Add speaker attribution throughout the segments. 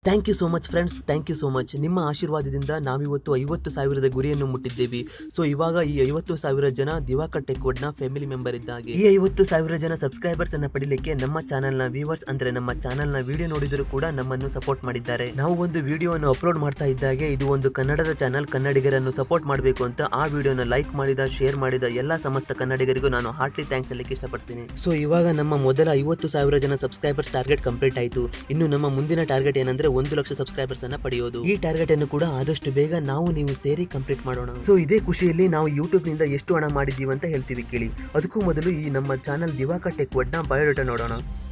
Speaker 1: thank you so much friends thank you so much ನಿಮ್ಮ ಆಶೀರ್ವಾದದಿಂದ ನಾವಿವತ್ತು ಐವತ್ತು ಸಾವಿರದ ಗುರಿಯನ್ನು ಮುಟ್ಟಿದ್ದೇವೆ ಸೊ ಇವಾಗ ಈ ಐವತ್ತು ಸಾವಿರ ಜನ ದಿವಾಕರ್ ಟೆಕ್ವುಡ್ನ ಫ್ಯಾಮಿಲಿ ಮೆಂಬರ್ ಇದ್ದಾಗೆ ಈ ಐವತ್ತು ಸಾವಿರ ಜನ ಸಬ್ಸ್ಕ್ರೈಬರ್ಸ್ ಅನ್ನ ಪಡಿಲಿಕ್ಕೆ ನಮ್ಮ ಚಾನೆಲ್ನ ವ್ಯೂವರ್ಸ್ ಅಂದ್ರೆ ನಮ್ಮ ಚಾನೆಲ್ನ ವಿಡಿಯೋ ನೋಡಿದರೂ ಕೂಡ ನಮ್ಮನ್ನು ಸಪೋರ್ಟ್ ಮಾಡಿದ್ದಾರೆ ನಾವು ಒಂದು ವಿಡಿಯೋವನ್ನು ಅಪ್ಲೋಡ್ ಮಾಡ್ತಾ ಇದ್ದಾಗೆ ಇದು ಒಂದು ಕನ್ನಡದ ಚಾನಲ್ ಕನ್ನಡಿಗರನ್ನು ಸಪೋರ್ಟ್ ಮಾಡಬೇಕು ಅಂತ ಆ ವಿಡಿಯೋನ ಲೈಕ್ ಮಾಡಿದ ಶೇರ್ ಮಾಡಿದ ಎಲ್ಲ ಸಮಸ್ತ ಕನ್ನಡಿಗರಿಗೂ ನಾನು ಹಾರ್ಟ್ಲಿ ಥ್ಯಾಂಕ್ಸ್ ಹೇಳಲಿಕ್ಕೆ ಇಷ್ಟಪಡ್ತೀನಿ ಸೊ ಇವಾಗ ನಮ್ಮ ಮೊದಲ ಐವತ್ತು ಸಾವಿರ ಜನ ಸಬ್ಸ್ಕ್ರೈಬರ್ಸ್ ಟಾರ್ಗೆಟ್ ಕಂಪ್ಲೀಟ್ ಆಯಿತು ಇನ್ನು ನಮ್ಮ ಮುಂದಿನ ಟಾರ್ಗೆಟ್ ಏನಂದ್ರೆ ಒಂದು ಲಕ್ಷ ಸಬ್ಸ್ಕ್ರೈಬರ್ಸ್ ಅನ್ನ ಪಡೆಯೋದು ಈ ಟಾರ್ಗೆಟ್ ಅನ್ನು ಕೂಡ ಆದಷ್ಟು ಬೇಗ ನಾವು ನೀವು ಸೇರಿ ಕಂಪ್ಲೀಟ್ ಮಾಡೋಣ ಸೊ ಇದೇ ಖುಷಿಯಲ್ಲಿ ನಾವು ಯೂಟ್ಯೂಬ್ ನಿಂದ ಎಷ್ಟು ಹಣ ಮಾಡಿದ್ದೀವಿ ಅಂತ ಹೇಳ್ತೀವಿ ಕೇಳಿ ಅದಕ್ಕೂ ಮೊದಲು ಈ ನಮ್ಮ ಚಾನಲ್ ದಿವಾಕರ್ ಟೆಕ್ ನ ಬಯೋಡೇಟಾ ನೋಡೋಣ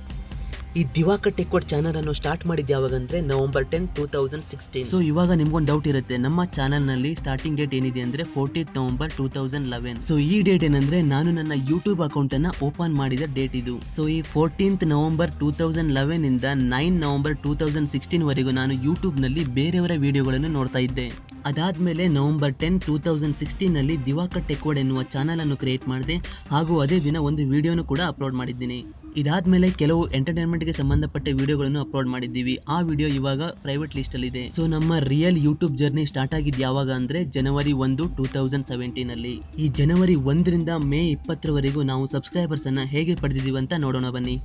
Speaker 1: ಈ ದಿವಾಕರ್ ಟೆಕ್ವರ್ಡ್ ಚಾನಲ್ ಅನ್ನು ಸ್ಟಾರ್ಟ್ ಮಾಡಿದ್ದು ಯಾವಾಗಂದ್ರೆ November ten two thousand sixteen so ಇವಾಗ ನಿಮ್ಗೊಂದು ಡೌಟ್ ಇರುತ್ತೆ ನಮ್ಮ ಚಾನಲ್ ನಲ್ಲಿ ಸ್ಟಾರ್ಟಿಂಗ್ ಡೇಟ್ ಏನಿದೆ ಅಂದ್ರೆ fourteen November two thousand eleven so ಈ ಡೇಟ್ ಏನಂದ್ರೆ ನಾನು ನನ್ನ ಯೂಟ್ಯೂಬ್ ಅಕೌಂಟ್ ಅನ್ನ ಓಪನ್ ಮಾಡಿದ ಡೇಟ್ ಇದು ಸೊ ಈ fourteenth November two thousand eleven ಇಂದ nine November two thousand sixteen ವರೆಗೂ ನಾನು ಯೂಟ್ಯೂಬ್ ನಲ್ಲಿ ಬೇರೆಯವರ ವಿಡಿಯೋಗಳನ್ನು ನೋಡ್ತಾ ಇದ್ದೆ ಅದಾದ್ಮೇಲೆ November ten two thousand sixteen ನಲ್ಲಿ ದಿವಾಕರ್ ಟೆಕ್ವರ್ಡ್ ಎನ್ನುವ ಚಾನಲ್ ಅನ್ನು ಕ್ರಿಯೇಟ್ ಮಾಡಿದೆ ಹಾಗೂ ಅದೇ ದಿನ ಒಂದು ವಿಡಿಯೋನು ಕೂಡ ಅಪ್ಲೋಡ್ ಮಾಡಿದ್ದೀನಿ ಇದಾದ್ಮೇಲೆ ಕೆಲವು ಎಂಟರ್ಟೈನ್ಮೆಂಟ್ಗೆ ಸಂಬಂಧಪಟ್ಟ ವಿಡಿಯೋಗಳನ್ನು ಅಪ್ಲೋಡ್ ಮಾಡಿದ್ದೀವಿ ಆ ವಿಡಿಯೋ ಇವಾಗ ಪ್ರೈವೇಟ್ ಲಿಸ್ಟಲ್ಲಿ ಇದೆ ಸೊ ನಮ್ಮ ರಿಯಲ್ ಯೂಟ್ಯೂಬ್ ಜರ್ನಿ ಸ್ಟಾರ್ಟ್ ಆಗಿದ್ದು ಯಾವಾಗ ಅಂದ್ರೆ ಜನವರಿ ಒಂದು ಟೂ ತೌಸಂಡ್ ಸೆವೆಂಟೀನ್ ಅಲ್ಲಿ ಈ ಜನವರಿ ಒಂದರಿಂದ ಮೇ ಇಪ್ಪತ್ತರವರೆಗೂ ನಾವು ಸಬ್ಸ್ಕ್ರೈಬರ್ಸ್ ಅನ್ನ ಹೇಗೆ ಪಡೆದಿದ್ದೀವಿ ಅಂತ ನೋಡೋಣ ಬನ್ನಿ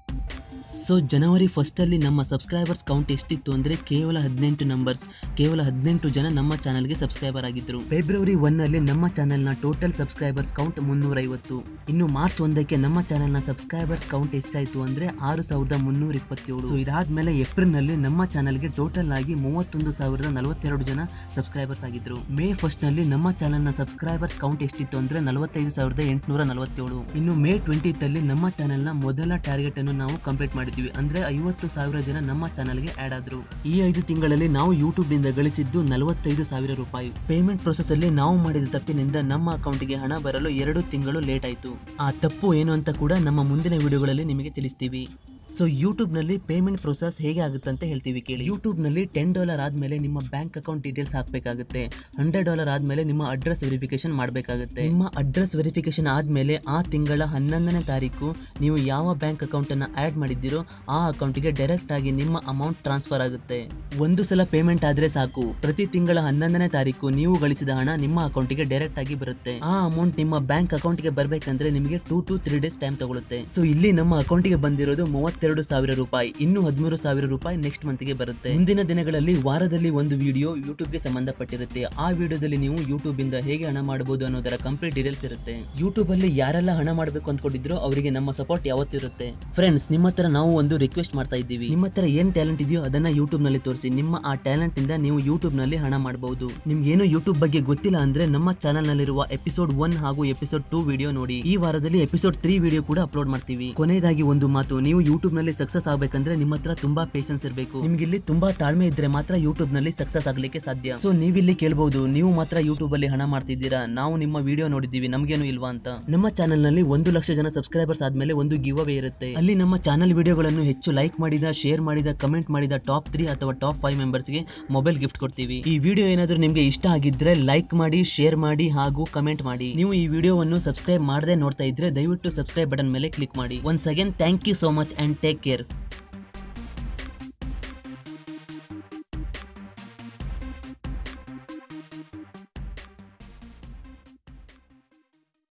Speaker 1: ಸೊ ಜನವರಿ ಫಸ್ಟಲ್ಲಿ ನಮ್ಮ ಸಬ್ಸ್ಕ್ರೈಬರ್ಸ್ ಕೌಂಟ್ ಎಷ್ಟಿತ್ತು ಅಂದರೆ ಕೇವಲ ಹದಿನೆಂಟು ನಂಬರ್ಸ್ ಕೇವಲ ಹದಿನೆಂಟು ಜನ ನಮ್ಮ ಚಾನಲ್ಗೆ ಸಬ್ಸ್ಕ್ರೈಬರ್ ಆಗಿದ್ದರು ಫೆಬ್ರವರಿ ಒನ್ನಲ್ಲಿ ನಮ್ಮ ಚಾನಲ್ನ ಟೋಟಲ್ ಸಬ್ಸ್ಕ್ರೈಬರ್ಸ್ ಕೌಂಟ್ ಮುನ್ನೂರೈವತ್ತು ಇನ್ನು ಮಾರ್ಚ್ ಒಂದಕ್ಕೆ ನಮ್ಮ ಚಾನಲ್ನ ಸಬ್ಸ್ಕ್ರೈಬರ್ಸ್ ಕೌಂಟ್ ಎಷ್ಟಾಯಿತು ಅಂದರೆ ಆರು ಸಾವಿರದ ಮುನ್ನೂರ ಇಪ್ಪತ್ತೇಳು ಸೊ ಇದಾದ್ಮೇಲೆ ಏಪ್ರಿಲ್ನಲ್ಲಿ ನಮ್ಮ ಚಾನಲ್ಗೆ ಟೋಟಲ್ ಆಗಿ ಮೂವತ್ತೊಂದು ಸಾವಿರದ ನಲವತ್ತೆರಡು ಜನ ಸಬ್ಸ್ಕ್ರೈಬರ್ಸ್ ಆಗಿದ್ರು ಮೇ ಫಸ್ಟ್ನಲ್ಲಿ ನಮ್ಮ ಚಾನಲ್ನ ಸಬ್ಸ್ಕ್ರೈಬರ್ಸ್ ಕೌಂಟ್ ಎಷ್ಟಿತ್ತು ಅಂದರೆ ನಲವತ್ತೈದು ಸಾವಿರದ ಎಂಟುನೂರ ನಲವತ್ತೇಳು ಇನ್ನು ಮೇ ಟ್ವೆಂಟಿತಲ್ಲಿ ನಮ್ಮ ಚಾನಲ್ನ ಮೊದಲ ಟಾರ್ಗೆಟ್ ಅನ್ನು ನಾವು ಕಂಪ್ಲೀಟ್ ಮಾಡಿದ್ವಿ ಅಂದ್ರೆ ಐವತ್ತು ಸಾವಿರ ಜನ ನಮ್ಮ ಚಾನಲ್ಗೆ ಆಡ್ ಆದ್ರು ಈ ಐದು ತಿಂಗಳಲ್ಲಿ ನಾವು ಯೂಟ್ಯೂಬ್ ನಿಂದ ಗಳಿಸಿದ್ದು ನಲವತ್ತೈದು ಸಾವಿರ ರೂಪಾಯಿ ಪೇಮೆಂಟ್ ಪ್ರೊಸೆಸ್ ಅಲ್ಲಿ ನಾವು ಮಾಡಿದ ತಪ್ಪಿನಿಂದ ನಮ್ಮ ಅಕೌಂಟ್ಗೆ ಹಣ ಬರಲು ಎರಡು ತಿಂಗಳು ಲೇಟ್ ಆಯಿತು ಆ ತಪ್ಪು ಏನು ಅಂತ ಕೂಡ ನಮ್ಮ ಮುಂದಿನ ವಿಡಿಯೋಗಳಲ್ಲಿ ನಿಮಗೆ ತಿಳಿಸ್ತೀವಿ ಸೊ ಯೂಟ್ಯೂಬ್ನಲ್ಲಿ ಪೇಮೆಂಟ್ ಪ್ರೊಸೆಸ್ ಹೇಗೆ ಆಗುತ್ತೆ ಅಂತ ಹೇಳ್ತೀವಿ ಕೇಳಿ ಯೂಟ್ಯೂಬ್ನಲ್ಲಿ ಟೆನ್ ಡಾಲರ್ ಆದಮೇಲೆ ನಿಮ್ಮ ಬ್ಯಾಂಕ್ ಅಕೌಂಟ್ ಡೀಟೇಲ್ಸ್ ಹಾಕಬೇಕಾಗುತ್ತೆ ಹಂಡ್ರೆಡ್ ಡಾಲರ್ ಆದಮೇಲೆ ನಿಮ್ಮ ಅಡ್ರೆಸ್ ವೆರಿಫಿಕೇಶನ್ ಮಾಡಬೇಕಾಗುತ್ತೆ ನಿಮ್ಮ ಅಡ್ರೆಸ್ ವೆರಿಫಿಕೇಶನ್ ಆದಮೇಲೆ ಆ ತಿಂಗಳ ಹನ್ನೊಂದನೇ ತಾರೀಕು ನೀವು ಯಾವ ಬ್ಯಾಂಕ್ ಅಕೌಂಟನ್ನು ಆ್ಯಡ್ ಮಾಡಿದ್ದೀರೋ ಆ ಅಕೌಂಟಿಗೆ ಡೈರೆಕ್ಟ್ ಆಗಿ ನಿಮ್ಮ ಅಮೌಂಟ್ ಟ್ರಾನ್ಸ್ಫರ್ ಆಗುತ್ತೆ ಒಂದು ಸಲ ಪೇಮೆಂಟ್ ಆದರೆ ಸಾಕು ಪ್ರತಿ ತಿಂಗಳ ಹನ್ನೊಂದನೇ ತಾರೀಕು ನೀವು ಗಳಿಸಿದ ಹಣ ನಿಮ್ಮ ಅಕೌಂಟಿಗೆ ಡೈರೆಕ್ಟ್ ಆಗಿ ಬರುತ್ತೆ ಆ ಅಮೌಂಟ್ ನಿಮ್ಮ ಬ್ಯಾಂಕ್ ಅಕೌಂಟ್ಗೆ ಬರಬೇಕಂದ್ರೆ ನಿಮಗೆ two to three days time ತಗೊಳುತ್ತೆ ಸೊ ಇಲ್ಲಿ ನಮ್ಮ ಅಕೌಂಟಿಗೆ ಬಂದಿರೋದು ಮೂವತ್ತೆರಡು ಸಾವಿರ ರೂಪಾಯಿ ಇನ್ನು ಹದಿಮೂರು ಸಾವಿರ ರೂಪಾಯಿ ನೆಕ್ಸ್ಟ್ ಮಂತ್ಗೆ ಬರುತ್ತೆ ಮುಂದಿನ ದಿನಗಳಲ್ಲಿ ವಾರದಲ್ಲಿ ಒಂದು ವಿಡಿಯೋ ಯೂಟ್ಯೂಬ್ಗೆ ಸಂಬಂಧಪಟ್ಟಿರುತ್ತೆ ಆ ವಿಡಿಯೋದಲ್ಲಿ ನೀವು ಯೂಟ್ಯೂಬ್ ಇಂದ ಹೇಗೆ ಹಣ ಮಾಡಬಹುದು ಅನ್ನೋದರ ಕಂಪ್ಲೀಟ್ ಡೀಟೇಲ್ಸ್ ಇರುತ್ತೆ ಯೂಟ್ಯೂಬ್ ಅಲ್ಲಿ ಯಾರೆಲ್ಲ ಹಣ ಮಾಡಬೇಕು ಅಂದ್ಕೊಂಡಿದ್ರೋ ಅವರಿಗೆ ನಮ್ಮ ಸಪೋರ್ಟ್ ಯಾವತ್ತಿರುತ್ತೆ ಫ್ರೆಂಡ್ಸ್ ನಿಮ್ಮ ಹತ್ರ ನಾವು ಒಂದು ರಿಕ್ವೆಸ್ಟ್ ಮಾಡ್ತಾ ಇದ್ದೀವಿ ನಿಮ್ಮ ಹತ್ರ ಏನ್ ಟ್ಯಾಲೆಂಟ್ ಇದೆಯೋ ಅದನ್ನ ಯೂಟ್ಯೂಬ್ ನಲ್ಲಿ ತೋರಿಸಿ ನಿಮ್ಮ ಆ ಟ್ಯಾಲೆಂಟ್ ಇಂದ ನೀವು ಯೂಟ್ಯೂಬ್ ನಲ್ಲಿ ಹಣ ಮಾಡಬಹುದು ನಿಮ್ಗೆ ಏನು ಯೂಟ್ಯೂಬ್ ಬಗ್ಗೆ ಗೊತ್ತಿಲ್ಲ ಅಂದ್ರೆ ನಮ್ಮ ಚಾನಲ್ ನಲ್ಲಿರುವ ಎಪಿಸೋಡ್ ಒನ್ ಹಾಗೂ ಎಪಿಸೋಡ್ ಟೂ ವಿಡಿಯೋ ನೋಡಿ ಈ ವಾರದಲ್ಲಿ ಎಪಿಸೋಡ್ ತ್ರೀ ವಿಡಿಯೋ ಕೂಡ ಅಪ್ಲೋಡ್ ಮಾಡ್ತೀವಿ ಕೊನೆಯದಾಗಿ ಒಂದು ಮಾತು ನೀವು ಯೂಟ್ಯೂಬ್ ನಲ್ಲಿ ಸಕ್ಸಸ್ ಆಗ್ಬೇಕಂದ್ರೆ ನಿಮ್ಮ ಹತ್ರ ತುಂಬಾ ಪೇಷನ್ಸ್ ಇರಬೇಕು ನಿಮ್ಗೆ ಇಲ್ಲಿ ತುಂಬಾ ತಾಳ್ಮೆ ಇದ್ರೆ ಮಾತ್ರ ಯೂಟ್ಯೂಬ್ ನಲ್ಲಿ ಸಕ್ಸಸ್ ಆಗ್ಲಿಕ್ಕೆ ಸಾಧ್ಯ ಸೊ ನೀವಿಲ್ಲಿ ಕೇಳಬಹುದು ನೀವು ಮಾತ್ರ ಯೂಟ್ಯೂಬ್ ಅಲ್ಲಿ ಹಣ ಮಾಡ್ತಿದ್ದೀರಾ ನಾವು ನಿಮ್ಮ ವಿಡಿಯೋ ನೋಡಿದ್ದೀವಿ ನಮ್ಗೇನು ಇಲ್ವಾ ಅಂತ ನಮ್ಮ ಚಾನಲ್ ನಲ್ಲಿ ಒಂದು ಲಕ್ಷ ಜನ ಸಬ್ಸ್ಕ್ರೈಬರ್ಸ್ ಆದ್ಮೇಲೆ ಒಂದು ಗಿವ್ ಅವೇ ಇರುತ್ತೆ ಅಲ್ಲಿ ನಮ್ಮ ಚಾನಲ್ ವಿಡಿಯೋಗಳನ್ನು ಹೆಚ್ಚು ಲೈಕ್ ಮಾಡಿದ ಶೇರ್ ಮಾಡಿದ ಕಮೆಂಟ್ ಮಾಡಿದ ಟಾಪ್ ತ್ರೀ ಅಥವಾ ಟಾಪ್ ಫೈವ್ ಗೆ ಮೊಬೈಲ್ ಗಿಫ್ಟ್ ಕೊಡ್ತೀವಿ ಈ ವಿಡಿಯೋ ಏನಾದರೂ ನಿಮಗೆ ಇಷ್ಟ ಆಗಿದ್ರೆ ಲೈಕ್ ಮಾಡಿ ಶೇರ್ ಮಾಡಿ ಹಾಗೂ ಕಮೆಂಟ್ ಮಾಡಿ ನೀವು ಈ ವಿಡಿಯೋವನ್ನು ಸಬ್ಸ್ಕ್ರೈಬ್ ಮಾಡದೆ ನೋಡ್ತಾ ಇದ್ರೆ ದಯವಿಟ್ಟು ಸಬ್ಸ್ಕ್ರೈಬ್ ಬಟನ್ ಮೇಲೆ ಕ್ಲಿಕ್ ಮಾಡಿ once again thank you so much and take care